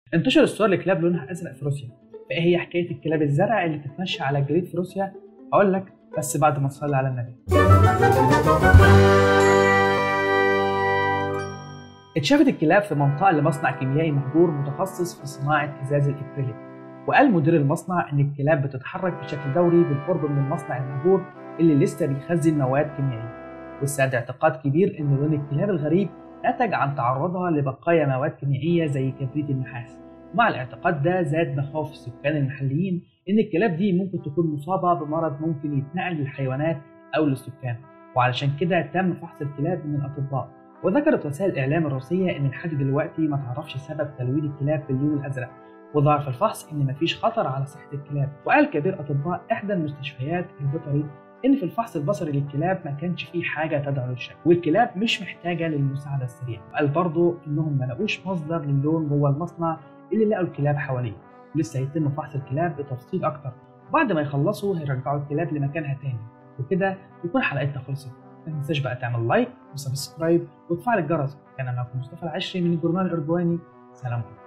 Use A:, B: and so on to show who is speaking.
A: انتشر الصور لكلاب لونها ازرق في روسيا فايه هي حكايه الكلاب الزرع اللي بتتمشى على الجليد في روسيا اقول لك بس بعد ما نصلي على النبي اتشافت الكلاب في منطقه لمصنع كيميائي مهجور متخصص في صناعه ازاز الاكريليك وقال مدير المصنع ان الكلاب بتتحرك بشكل دوري بالقرب من المصنع المهجور اللي لسه بيخزن مواد كيميائيه والساد اعتقاد كبير ان لون الكلاب الغريب نتج عن تعرضها لبقايا مواد كيميائيه زي كبريت النحاس ومع الاعتقاد ده زاد مخاوف السكان المحليين ان الكلاب دي ممكن تكون مصابه بمرض ممكن يتنقل للحيوانات او للسكان وعلشان كده تم فحص الكلاب من الاطباء وذكرت وسائل الاعلام الروسيه ان لحد دلوقتي ما تعرفش سبب تلوين الكلاب باللون الازرق وظهر في الفحص ان مفيش خطر على صحه الكلاب وقال كبير اطباء احدى المستشفيات البيطري ان في الفحص البصري للكلاب ما كانش فيه حاجه تدعو للشك والكلاب مش محتاجه للمساعده السريعه وقال برضه انهم ما لقوش مصدر للون جوه المصنع اللي لقوا الكلاب حواليه ولسه هيتم فحص الكلاب بتفصيل اكتر وبعد ما يخلصوا هيرجعوا الكلاب لمكانها تاني وكده يكون حلقتنا خلصت ما تنساش بقى تعمل لايك وسبسكرايب وتفعل الجرس كان معكم مصطفى العشري من الجورنال الارجواني سلام عليكم